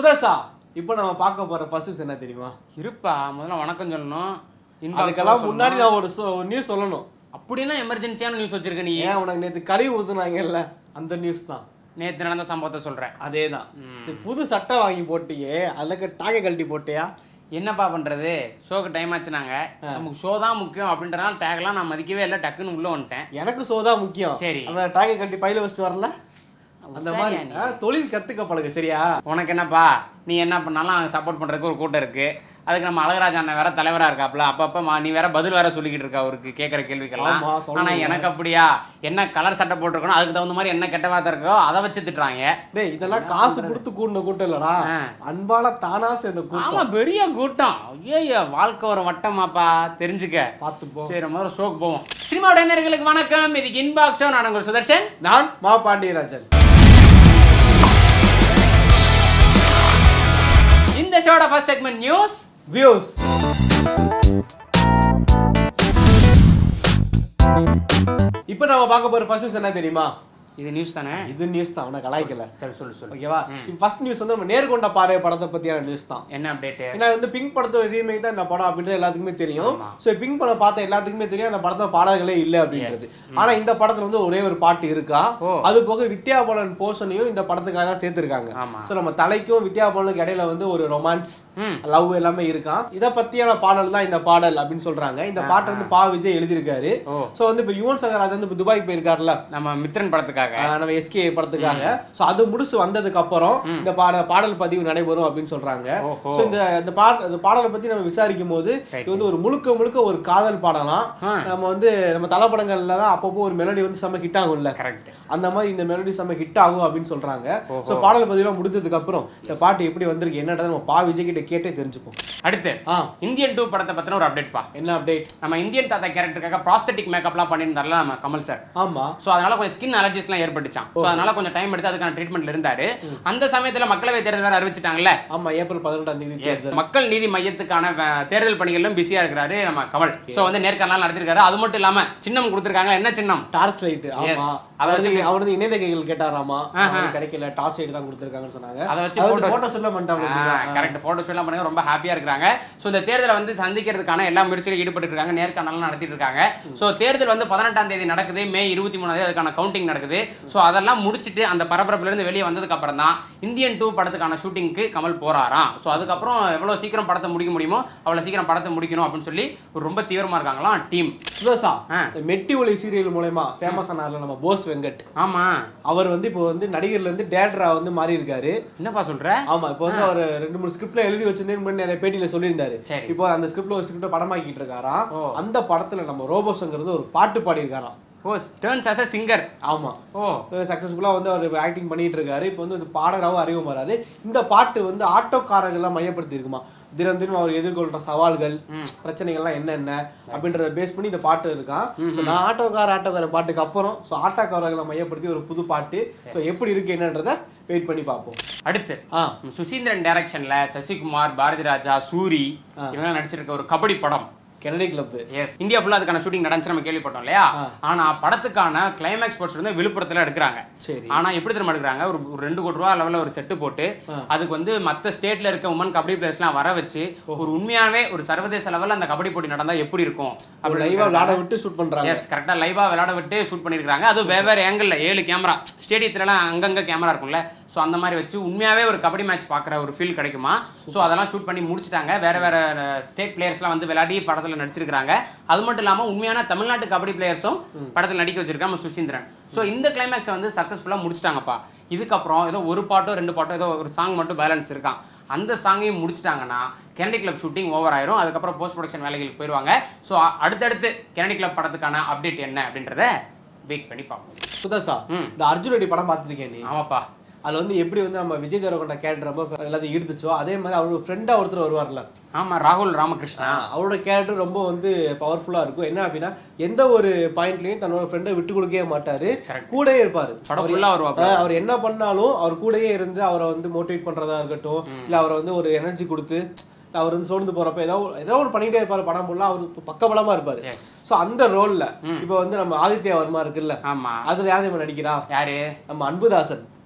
சுதர்ஷா இப்போ நம்ம பார்க்க போற ஃபர்ஸ்ட் என்ன தெரியுமா இருப்பா முதல்ல வணக்கம் சொல்லணும் inbox அதுக்கெல்லாம் சொல்லணும். முன்னாடி நான் ஒரு சொ- ஒரு நியூஸ் சொல்லணும் அப்படின்னா எமர்ஜென்சியான நியூஸ் வச்சிருக்க நீ ஏன் உனக்கு நேத்து கழிவு ஊத்துனாங்கல்ல அந்த நியூஸ் தான் நேத்து நடந்த சம்பவத்தை சொல்றேன் அதேதான் சரி புது சட்டை வாங்கி போட்டியே அதுல டாகை கழட்டி போட்டியா என்னப்பா பண்றது ஷோக்கு டைம் ஆச்சுனாங்க நமக்கு ஷோ தான் முக்கியம் அப்படின்றனால டேக்லாம் நான் மதிக்கவே இல்லை டக்குன்னு உள்ள வந்துட்டேன் எனக்கு சோதா முக்கியம் சரி. அந்த டாகை கழட்டி பையில வச்சுட்டு வரல அந்த மாதிரி சரியா நீ? ஆ, தொழில் கத்துக்க பழகு சரியா உனக்கு என்னப்பா நீ என்ன பண்ணாலும் சப்போர்ட் பண்றதுக்கு ஒரு கூட்டம் இருக்கு அதுக்கு நம்ம அழகராஜ் அண்ணன் வேற தலைவரா இருக்காப்ல அப்பப்ப மா- நீ வேற பதில் வேற சொல்லிக்கிட்டு இருக்க அவருக்கு கேட்கற கேள்விக்கெல்லாம் ஆமா, சொல்லுங்க. ஆனா எனக்கு அப்படியா என்ன கலர் சட்டை போட்டிருக்கணும் அதுக்கு தகுந்த மாதிரி என்ன கெட்ட வார்த்தை இருக்கோ அதை வச்சு திட்டுறாங்க டேய் இதெல்லாம் காசு கொடுத்து கூட்டின கூட்டம் இல்லடா ஆ. அன்பால தானா சேர்ந்த கூட்டம் ஆமா பெரிய கூட்டம் ஐயோ வாழ்க்கை ஒரு வட்டமாப்பா தெரிஞ்சுக்க பார்த்துப்போம் சரி முதல்ல ஷோக்கு போவோம் சினிமாவோட நேயர்களுக்கு வணக்கம் இதுக்கு இன்பாக்ஸ் நான் உங்கள் சுதர்ஷன் நான் மா பாண்டியராஜன் இந்த ஷோட ஃபர்ஸ்ட் செக்மெண்ட் நியூஸ் வியூஸ் இப்போ நம்ம பார்க்க போற ஃபர்ஸ்ட் நியூஸ் என்ன தெரியுமா இது நியூஸ் தானே இது நியூஸ் தான் உனக்கு கலாய்க்கல சரி சொல்லு சொல்லு ஓகேவா ஃபர்ஸ்ட் நியூஸ் வந்து நம்ம நேர்கொண்ட பாறை படத்தை பத்தியான நியூஸ் தான் என்ன அப்டேட் ஏன்னா வந்து பிங்க் படத்தோட ரீமேக் தான் இந்த படம் அப்படின்றது எல்லாத்துக்குமே தெரியும் ஆமா. ஸோ பிங்க் படம் பார்த்த எல்லாத்துக்குமே தெரியும் அந்த படத்தோட பாடல்களே இல்லை அப்படின்றது ஆனா இந்த படத்துல வந்து ஒரே ஒரு பாட்டு இருக்கா ஓ. அது போக வித்யா பாலன் போர்ஷனையும் இந்த படத்துக்காக தான் சேர்த்திருக்காங்க ஆமா ஸோ நம்ம தலைக்கும் வித்யா பாலனுக்கு இடையில வந்து ஒரு ரொமான்ஸ் ம் லவ் எல்லாமே இருக்கான் இத பத்தியான பாடல் தான் இந்த பாடல் அப்படின்னு சொல்றாங்க இந்த பாட்டை வந்து பா விஜய் எழுதியிருக்காரு ஓ ஸோ வந்து இப்போ யுவன் சங்கர் ராஜ் வந்து இப்போ துபாய் போயிருக்காருல்ல நம்ம மித்ரன் படத்துக்காக ஆஹ் நம்ம எஸ்கே படத்துக்காக ஸோ அது முடிச்சு வந்ததுக்கு அப்புறம் இந்த பாட பாடல் பதிவு நடைபெறும் அப்படின்னு சொல்றாங்க ஓஹோ ஸோ இந்த இந்த பாட இந்த பாடலை பத்தி நம்ம விசாரிக்கும் போது இது வந்து ஒரு முழுக்க முழுக்க ஒரு காதல் பாடலாம் ஆ. நம்ம வந்து நம்ம தலப்படங்கள்ல தான் அப்பப்போ ஒரு மெலடி வந்து செம்ம ஹிட் ஆகும்ல கரெக்ட் அந்த மாதிரி இந்த மெலடி செம்ம ஹிட் ஆகும் அப்படின்னு சொல்றாங்க ஸோ பாடல் பதிவுலாம் முடிஞ்சதுக்கு அப்புறம் இந்த பாட்டு எப்படி வந்திருக்கு என்னன்றதை நம்ம பா விஜய் கிட்ட கேட்டே தெரிஞ்சுப்போம் அடுத்து ஆ இந்தியன் டூ படத்தை பத்தின ஒரு அப்டேட் பா என்ன அப்டேட் நம்ம இந்தியன் தாத்தா கேரக்டருக்காக ப்ராஸ்தட்டிக் மேக்கப்லாம் பண்ணியிருந்தார்ல நம்ம கமல் சார் ஆமா ஸோ அதனால கொஞ்சம் ஸ்கின் அலர்ஜிஸ்லாம் ஏற்பட்டுச்சான் ஸோ அதனால கொஞ்சம் டைம் எடுத்து அதுக்கான ட்ரீட்மெண்ட்ல இருந்தாரு அந்த சமயத்துல மக்களவை தேர்தல் வேற அறிவிச்சிட்டாங்கல்ல ஆமா ஏப்ரல் பதினெட்டாம் தேதி Yes. மக்கள் நீதி மையத்துக்கான அஹ், தேர்தல் பணிகளிலும் பிஸியா இருக்கிறாரு நம்ம கமல் சோ வந்து நேர்காணலாம் நடத்திருக்காரு அது மட்டும் இல்லாம சின்னம் கொடுத்திருக்காங்க என்ன சின்னம் டார்ச் லைட் ஆமா Yes. அவர் வந்து அவர் வந்து இணைய கைகள் கேட்டாராமா அவருக்கு கிடைக்கல டார்ச் லைட் தான் கொடுத்துருக்காங்கன்னு சொன்னாங்க அதை வச்சு அதாவது photos- போட்டோ சொல்ல மாட்டாங்க கரெக்ட் போட்டோஸ் எல்லாம் பண்ணுங்க ரொம்ப ஹாப்பியா இருக்காங்க ஸோ இந்த தேர்தலை வந்து சந்திக்கிறதுக்கான எல்லா முயற்சியிலும் ஈடுபட்டு இருக்காங்க நேர்காணலாம் நடத்திட்டு இருக்காங்க ஸோ தேர்தல் வந்து பதினெட்டாம் தேதி நடக்குது மே இருபத்தி மூணாம் தேதி அதுக்கான கவுண்டிங் நடக்குது ஸோ அதெல்லாம் முடிச்சிட்டு அந்த பரபரப்புல இருந்து வெளியே வந்ததுக்கு அப்புறம் தான் இந்தியன் டூ படத்துக்கான ஷூட்டிங்க்கு கமல் போறாராம் ஸோ அதுக்கப்புறம் எவ்வளவு சீக்கிரம் படத்தை முடிக்க முடியுமோ அவ்வளவு சீக்கிரம் படத்தை முடிக்கணும் அப்படின்னு சொல்லி ஒரு ரொம்ப தீவிரமா இருக்காங்களாம் டீம் சுதர்ஷா ஆ. இந்த மெட்டி ஒளி சீரியல் மூலயமா ஃபேமஸ் ஆனார்ல நம்ம போஸ் வெங்கட் ஆமா அவர் வந்து இப்போ வந்து நடிகர்ல இருந்து டேரக்டரா வந்து மாறி இருக்காரு என்னப்பா சொல்ற ஆமா இப்போ வந்து அவர் ரெண்டு மூணு ஸ்கிரிப்ட்ல எழுதி வச்சிருந்தேன் முன்னாடி நிறைய பேட்டியில சொல்லியிருந்தாரு சரி. இப்போ அந்த ஸ்கிரிப்ட்ல ஒரு ஸ்கிரிப்ட படமாக்கிட்டு இருக்காராம் ஓ. அந்த படத்துல நம்ம ரோபோஸ்ங்கிறது ஒரு பாட்டு பாடியிருக்காராம் oh turns as a singer ஆமா ஓ சக்ஸஸ்ஃபுல்லாக வந்து அவர் ஆக்டிங் பண்ணிட்டு இருக்காரு இப்போ வந்து இந்த பாடலாகவும் அறிவும் வராது இந்த பாட்டு வந்து ஆட்டோக்காரர்கள்லாம் மையப்படுத்தி இருக்குமா தினம் தினம் அவர் எதிர்கொள்ற சவால்கள் பிரச்சனைகள்லாம் என்னென்ன அப்படின்றத பேஸ் பண்ணி இந்த பாட்டு இருக்கான் ஸோ நான் ஆட்டோக்கார ஆட்டோக்கார பாட்டுக்கு அப்புறம் ஸோ ஆட்டோக்காரர்களை மையப்படுத்தி ஒரு புது பாட்டு ஸோ எப்படி இருக்கு என்னன்றத வெயிட் பண்ணி பார்ப்போம் அடுத்து ஆ சுசீந்திரன் டைரக்ஷன்ல சசிகுமார் பாரதி ராஜா சூரி இவங்க நடிச்சிருக்க ஒரு கபடி படம் கெனடி கிளப் எஸ் இந்தியா ஃபுல்லா அதுக்கான ஷூட்டிங் நடந்துச்சு நம்ம கேள்விப்பட்டோம் இல்லையா ஆ. ஆனா படத்துக்கான கிளைமேக்ஸ் போர்ட்ஸ் வந்து விழுப்புரத்துல எடுக்கிறாங்க சரி ஆனா எப்படி தெரியுமா எடுக்கிறாங்க ஒரு ஒரு ரெண்டு கோடி ரூபா லெவல்ல ஒரு செட்டு போட்டு அதுக்கு வந்து மத்த ஸ்டேட்ல இருக்க உமன் கபடி பிளேயர்ஸ்லாம் வர வச்சு ஒரு உண்மையாவே ஒரு சர்வதேச லெவல்ல அந்த கபடி போட்டி நடந்தா எப்படி இருக்கும் அப்படி லைவா விளாட விட்டு ஷூட் பண்றாங்க எஸ் கரெக்டா லைவா விளையாட விட்டு ஷூட் பண்ணிருக்காங்க அது வெவ்வேறு ஏங்கிள் ஏழு கேமரா ஸ்டேடியத்துலலாம் அங்கங்க கேமரா இருக்கும்ல ஸோ அந்த மாதிரி வச்சு உண்மையாவே ஒரு கபடி மேட்ச் பார்க்குற ஒரு ஃபீல் கிடைக்குமா ஸோ அதெல்லாம் ஷூட் பண்ணி முடிச்சிட்டாங்க வேற வேற ஸ்டேட் பிளேயர்ஸ்லாம் வந்து விளையாடி படத்தில் நடிச்சிருக்காங்க அது மட்டும் இல்லாமல் உண்மையான தமிழ்நாட்டு கபடி பிளேயர்ஸும் படத்தில் நடிக்க வச்சிருக்காங்க நம்ம சுசீந்திரன் ஸோ இந்த கிளைமேக்ஸை வந்து சக்ஸஸ்ஃபுல்லாக முடிச்சிட்டாங்கப்பா இதுக்கப்புறம் ஏதோ ஒரு பாட்டோ ரெண்டு பாட்டோ ஏதோ ஒரு சாங் மட்டும் பேலன்ஸ் இருக்கான் அந்த சாங்கையும் முடிச்சிட்டாங்கன்னா கெனடி கிளப் ஷூட்டிங் ஓவர் ஆயிரும் அதுக்கப்புறம் போஸ்ட் ப்ரொடக்ஷன் வேலைகளுக்கு போயிடுவாங்க ஸோ அடுத்தடுத்து கெனடி கிளப் படத்துக்கான அப்டேட் என்ன அப்படின்றத வெயிட் பண்ணி பார்ப்போம் சுதர்ஷா ம். இந்த அர்ஜுன் ரெட்டி படம் பார்த்துருக்கேன் நீ ஆமாப்பா அதுல வந்து எப்படி வந்து நம்ம விஜய் தேவரகொண்ட கேரக்டர் ரொம்ப எல்லாத்தையும் ஈடுத்துச்சோ அதே மாதிரி அவரோட ஃப்ரெண்டா ஒருத்தர் வருவார்ல ஆமா ராகுல் ராமகிருஷ்ணா அவரோட கேரக்டர் ரொம்ப வந்து பவர்ஃபுல்லா இருக்கும் என்ன அப்படின்னா எந்த ஒரு பாயிண்ட்லயும் தன்னோட ஃப்ரெண்டை விட்டு கொடுக்கவே மாட்டாரு கூடயே இருப்பாரு படம் ஃபுல்லா வருவாப்பா அஹ் அவர் என்ன பண்ணாலும் அவர் கூடயே இருந்து அவரை வந்து மோட்டிவேட் பண்றதா இருக்கட்டும் இல்ல அவரை வந்து ஒரு எனர்ஜி கொடுத்து இல்ல அவர் வந்து சோர்ந்து போறப்ப ஏதோ ஏதோ ஒன்று பண்ணிட்டே இருப்பாரு படம் ஃபுல்லா அவர் பக்கபலமா இருப்பாரு எஸ் சோ அந்த ரோல்ல இப்போ வந்து நம்ம ஆதித்யா வர்மா இருக்குல்ல ஆமா அதுல யார் இவன் நடிக்கிறா யாரு நம்ம அன்புதாசன்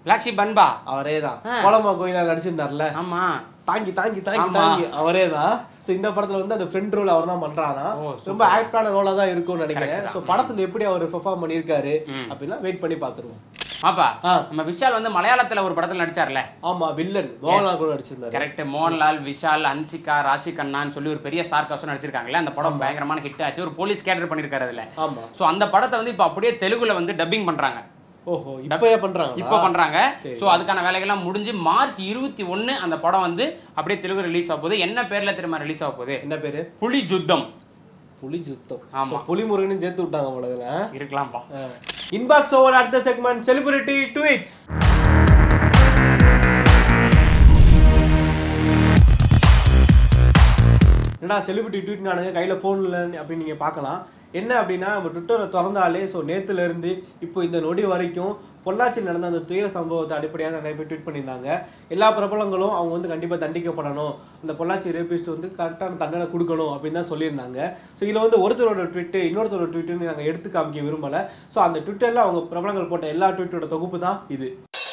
பிளாக் ஷீப் பண்பா அவரே தான் கோலமா கோயிலா நடிச்சிருந்தார்ல ஆமா தாங்கி தாங்கி தாங்கி ஆமா. தாங்கி அவரே தான் ஸோ இந்த படத்துல வந்து அந்த ஃப்ரெண்ட் ரோல் அவர் தான் பண்றாரா ஓ, ரொம்ப ஆக்டான ரோலா தான் இருக்கும்னு நினைக்கிறேன் ஸோ படத்துல எப்படி அவர் பெர்ஃபார்ம் பண்ணியிருக்காரு அப்படின்னா வெயிட் பண்ணி பார்த்துருவோம் ஆப்பா ஆ. நம்ம விஷால் வந்து மலையாளத்துல ஒரு படத்துல நடிச்சார்ல ஆமா வில்லன் மோகன்லால் கூட நடிச்சிருந்தாரு கரெக்ட் மோகன்லால் விஷால் அன்சிகா ராஷி கண்ணான்னு சொல்லி ஒரு பெரிய ஸ்டார் காஸ்டும் நடிச்சிருக்காங்கல்ல அந்த படம் பயங்கரமான ஹிட் ஆச்சு ஒரு போலீஸ் கேரக்டர் பண்ணிருக்காரு அதுல ஆமா ஸோ அந்த படத்தை வந்து இப்போ அப்படியே தெலுங்குல வந்து டப்பிங் பண்றாங்க ஓஹோ இப்பயே பண்றாங்க இப்போ பண்றாங்க ஸோ அதுக்கான வேலைகள்லாம் முடிஞ்சு மார்ச் இருபத்தி ஒன்று அந்த படம் வந்து அப்படியே தெலுங்கு ரிலீஸ் ஆக போகுது என்ன பேர்ல திரும்ப ரிலீஸ் ஆக போகுது என்ன பேரு புலி ஜுத்தம் புலி சுத்தம் ஆமா. So, புலி முருகனும் சேர்த்து விட்டாங்க உலகில் இருக்கலாம்ப்பா இன்பாக்ஸ் ஓவர் அடுத்த செக்மெண்ட் செலிபிரிட்டி ட்வீட்ஸ் என்னடா செலிபிரிட்டி ட்வீட் நானுங்க கையில் ஃபோனில் அப்படின்னு நீங்கள் பார்க்கலாம் என்ன அப்படின்னா நம்ம ட்விட்டரை திறந்தாலே ஸோ நேற்றுலேருந்து இப்போ இந்த நொடி வரைக்கும் பொள்ளாச்சி நடந்த அந்த துயர சம்பவத்தை அடிப்படையாக நிறைய பேர் ட்வீட் பண்ணியிருந்தாங்க எல்லா பிரபலங்களும் அவங்க வந்து கண்டிப்பாக தண்டிக்கப்படணும் அந்த பொள்ளாச்சி ரேபிஸ்ட் வந்து கரெக்டான தண்டனை கொடுக்கணும் அப்படின்னு தான் சொல்லியிருந்தாங்க ஸோ இதில் வந்து ஒருத்தரோட ட்விட்டு இன்னொருத்தரோட ட்விட்டுன்னு நாங்கள் எடுத்து காமிக்க விரும்பலை ஸோ அந்த ட்விட்டரில் அவங்க பிரபலங்கள் போட்ட எல்லா ட்விட்டோட தொகுப்பு தான் இது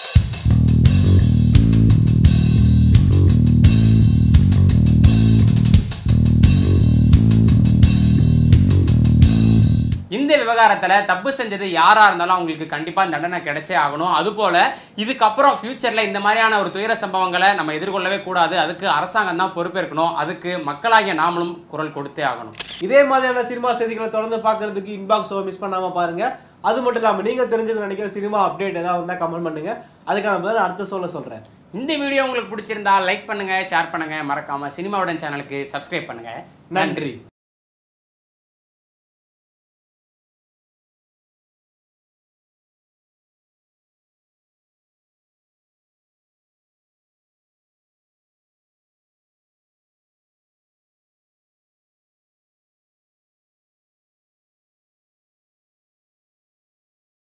இந்த விவகாரத்துல தப்பு செஞ்சது யாரா இருந்தாலும் அவங்களுக்கு கண்டிப்பா தண்டனை கிடைச்சே ஆகணும் அதுபோல இதுக்கப்புறம் ஃபியூச்சர்ல இந்த மாதிரியான ஒரு துயர சம்பவங்களை நம்ம எதிர்கொள்ளவே கூடாது அதுக்கு அரசாங்கம் தான் பொறுப்பேற்கணும் அதுக்கு மக்களாகிய நாமளும் குரல் கொடுத்தே ஆகணும் இதே மாதிரியான சினிமா செய்திகளை தொடர்ந்து பார்க்கறதுக்கு இன்பாக்ஸ் மிஸ் பண்ணாம பாருங்க அது மட்டும் இல்லாமல் நீங்க தெரிஞ்சுக்க நினைக்கிற சினிமா அப்டேட் ஏதாவது வந்தா கமெண்ட் பண்ணுங்க அதுக்கான பதில் அடுத்த சொல்ல சொல்றேன் இந்த வீடியோ உங்களுக்கு பிடிச்சிருந்தா லைக் பண்ணுங்க ஷேர் பண்ணுங்க மறக்காம சினிமாவுடன் சேனலுக்கு சப்ஸ்கிரைப் பண்ணுங்க நன்றி